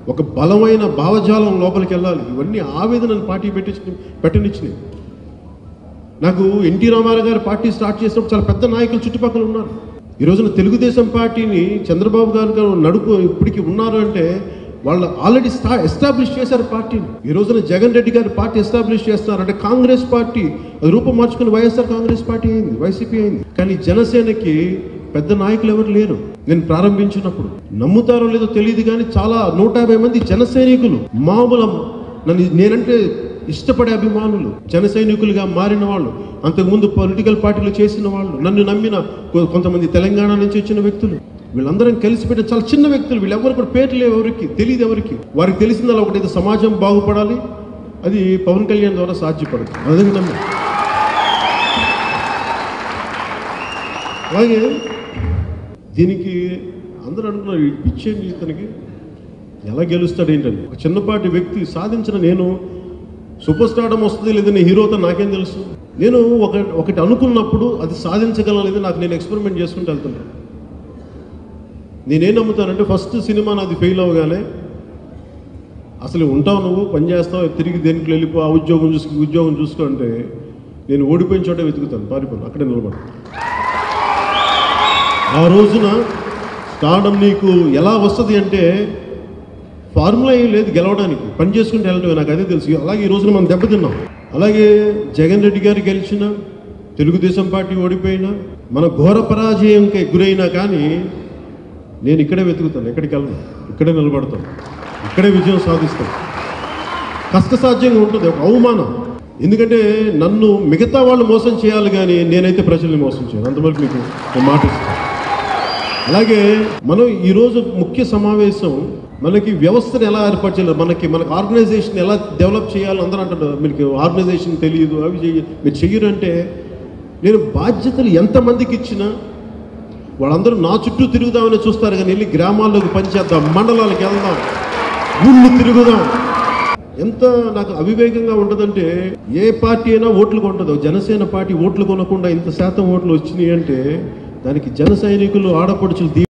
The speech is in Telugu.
ఒక బలమైన భావజాలం లోపలికి వెళ్ళాలి ఇవన్నీ ఆవేదనను పార్టీ పెట్టించి పెట్టనిచ్చినాయి నాకు ఎన్టీ రామారావు గారు పార్టీ స్టార్ట్ చేసినప్పుడు చాలా పెద్ద నాయకులు చుట్టుపక్కల ఉన్నారు ఈ రోజున తెలుగుదేశం పార్టీని చంద్రబాబు గారు గారు నడుపు ఇప్పటికి ఉన్నారు అంటే వాళ్ళు ఆల్రెడీ స్టా ఎస్టాబ్లిష్ చేశారు పార్టీని ఈ రోజున జగన్ రెడ్డి గారు పార్టీ ఎస్టాబ్లిష్ చేస్తున్నారు అంటే కాంగ్రెస్ పార్టీ అది రూపం మార్చుకుని వైఎస్ఆర్ కాంగ్రెస్ పార్టీ అయింది వైసీపీ అయింది కానీ జనసేనకి పెద్ద నాయకులు ఎవరు లేరు నేను ప్రారంభించినప్పుడు నమ్ముతారో లేదో తెలియదు కానీ చాలా నూట యాభై మంది జన సైనికులు మామూలు నన్ను నేనంటే ఇష్టపడే అభిమానులు జన సైనికులుగా మారిన వాళ్ళు అంతకుముందు పొలిటికల్ పార్టీలు చేసిన వాళ్ళు నన్ను నమ్మిన కొ- కొంతమంది తెలంగాణ నుంచి వచ్చిన వ్యక్తులు వీళ్ళందరం కలిసి పెట్టిన చాలా చిన్న వ్యక్తులు వీళ్ళెవరు కూడా పేర్లు లేవు ఎవరికి తెలియదు ఎవరికి వారికి తెలిసిందల్లా ఒకటి ఇది సమాజం బాగుపడాలి అది పవన్ కళ్యాణ్ ద్వారా సాధ్యపడదు అదే నమ్మి అలాగే దీనికి అందరూ అనుకున్నారు ఈ పిచ్చేంటి ఇతనికి ఎలా గెలుస్తాడు ఏంటని ఒక చిన్నపాటి వ్యక్తి సాధించిన నేను సూపర్ స్టార్డమ్ వస్తుంది లేదని హీరోతో నాకేం తెలుసు నేను ఒక ఒకటి అనుకున్నప్పుడు అది సాధించగలను అనేది నాకు నేను ఎక్స్పెరిమెంట్ చేసుకుంటూ వెళ్తున్నాను నేనేం నమ్ముతానంటే ఫస్ట్ సినిమా నాది ఫెయిల్ అవగానే అసలు ఉంటావు నువ్వు పని చేస్తావు తిరిగి దేనికి వెళ్ళిపో ఆ ఉద్యోగం చూసుకు ఈ ఉద్యోగం చూసుకో అంటే నేను ఓడిపోయిన చోట వెతుకుతాను పారిపోను అక్కడే నిలబడు ఆ రోజున స్టార్డమ్ నీకు ఎలా వస్తుంది అంటే ఫార్ములా ఏం లేదు గెలవడానికి పని చేసుకుంటే వెళ్ళటమే నాకు అదే తెలుసు అలాగే ఈ రోజున మనం దెబ్బతిన్నాం అలాగే జగన్ రెడ్డి గారు గెలిచిన తెలుగుదేశం పార్టీ ఓడిపోయినా మన ఘోర పరాజయంకి గురైనా కానీ నేను ఇక్కడే వెతుకుతాను ఎక్కడికి వెళ్ళను ఇక్కడే నిలబడతాను ఇక్కడే విజయం సాధిస్తాను కష్టసాధ్యంగా ఉంటుంది ఒక అవమానం ఎందుకంటే నన్ను మిగతా వాళ్ళు మోసం చేయాలి కానీ నేనైతే ప్రజల్ని మోసం చేయను అంతవరకు మీకు నేను మాట ఇస్తాను అలాగే మనం ఈరోజు ముఖ్య సమావేశం మనకి వ్యవస్థను ఎలా ఏర్పాటు చేయాలి మనకి మనకి ఆర్గనైజేషన్ ఎలా డెవలప్ చేయాలో అందరూ అంటారు మీకు ఆర్గనైజేషన్ తెలియదు అవి చెయ్యి మీరు చెయ్యరు అంటే నేను బాధ్యతలు ఎంతమందికి ఇచ్చినా వాళ్ళందరూ నా చుట్టూ తిరుగుదామని చూస్తారు కానీ వెళ్ళి గ్రామాల్లోకి పనిచేద్దాం మండలాలకు వెళ్దాం ఊళ్ళు తిరుగుదాం ఎంత నాకు అవివేకంగా ఉంటుందంటే ఏ పార్టీ అయినా ఓట్లు కొంటుంది జనసేన పార్టీ ఓట్లు కొనకుండా ఇంత శాతం ఓట్లు వచ్చినాయి అంటే దానికి జన సైనికులు ఆడపడుచులు